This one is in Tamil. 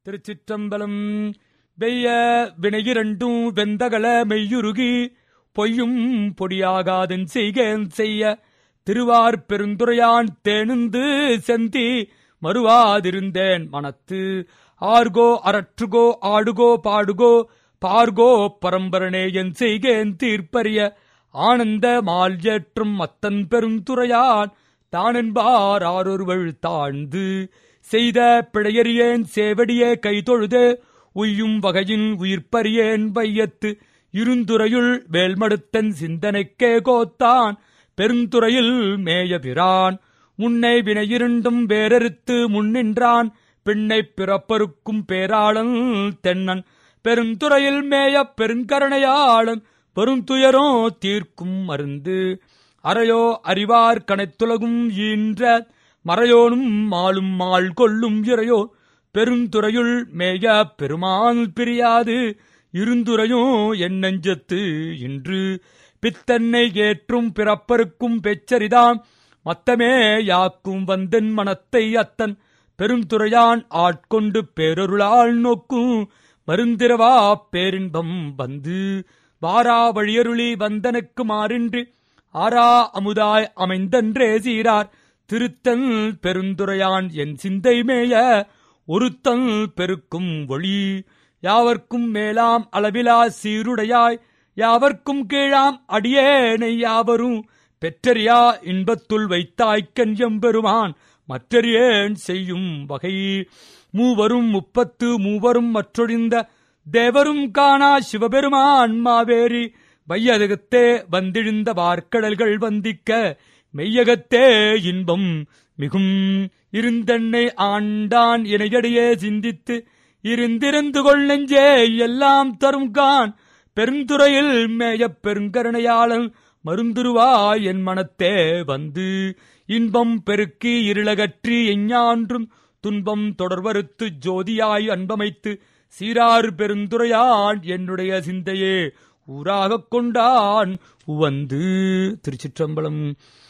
திருச்சிற்றம்பலம் வெய்ய வினையிரண்டும் வெந்தகல மெய்யுருகி பொய்யும் பொடியாகாதன் செய்கேன் செய்ய திருவார் பெருந்துரையான் தேனுந்து செந்தி மறுவாதிருந்தேன் மனத்து ஆர்கோ அரற்றுகோ ஆடுகோ பாடுகோ பார்கோ பரம்பரனே என் செய்கேன் தீர்ப்பறிய ஆனந்த மால் ஏற்றும் மத்தன் பெருந்துரையான் தானென்பார் ஆரொருவள் தாழ்ந்து செய்த பிழையறியேன் சேவடியே கைதொழுது உய்யும் வகையின் உயிர்ப்பறியேன் வையத்து இருந்துறையுள் வேல்மடுத்தன் சிந்தனைக்கே கோத்தான் பெருந்துறையில் மேயபிரான் முன்னை வினையிருண்டும் வேறறுத்து முன்னின்றான் பின்னை பிறப்பருக்கும் பேராளன் தென்னன் பெருந்துறையில் மேய பெருங்கருணையாளன் பெருந்துயரோ தீர்க்கும் மருந்து அறையோ அறிவார் கனைத்துலகும் ஈன்ற மறையோனும் மாலும் மாள் கொள்ளும் இறையோ பெருந்துறையுள் மேய பெருமான் பிரியாது இருந்துரையோ என் நெஞ்சத்து இன்று பித்தன்னை ஏற்றும் பிறப்பருக்கும் பெச்சரிதாம் மத்தமே யாக்கும் வந்தன் மனத்தை அத்தன் பெருந்துரையான் ஆட்கொண்டு பேரொருளால் நோக்கும் மருந்திரவா பேரின்பம் வந்து வாரா வழியருளி வந்தனுக்கு மாறின்றி ஆரா அமுதாய் அமைந்தன்றே சீரார் திருத்தன் பெருந்துரையான் என் சிந்தை மேய ஒருத்தன் பெருக்கும் ஒளி யாவர்க்கும் மேலாம் அளவிலா சீருடையாய் யாவர்க்கும் கீழாம் அடியேனை யாவரும் பெற்றறியா இன்பத்துள் வைத்தாய்க்கன் எம்பெருமான் மற்றறியேன் செய்யும் வகை மூவரும் முப்பத்து மூவரும் மற்றொழிந்த தேவரும் காணா சிவபெருமான் மாவேரி வையகத்தே வந்திழுந்த வார்க்கடல்கள் வந்திக்க மெய்யகத்தே இன்பம் மிகும் இருந்தென்னை ஆண்டான் இணையடியே சிந்தித்து இருந்திருந்து கொள் நெஞ்சே எல்லாம் தரும் கான் பெருந்துறையில் மேயப் பெருங்கருணையாளன் மருந்துருவாய் என் மனத்தே வந்து இன்பம் பெருக்கி இருளகற்றி எஞ்ஞான்றும் துன்பம் தொடர்வறுத்து ஜோதியாய் அன்பமைத்து சீரார் பெருந்துரையான் என்னுடைய சிந்தையே ஊராகக் கொண்டான் உவந்து திருச்சிற்றம்பலம்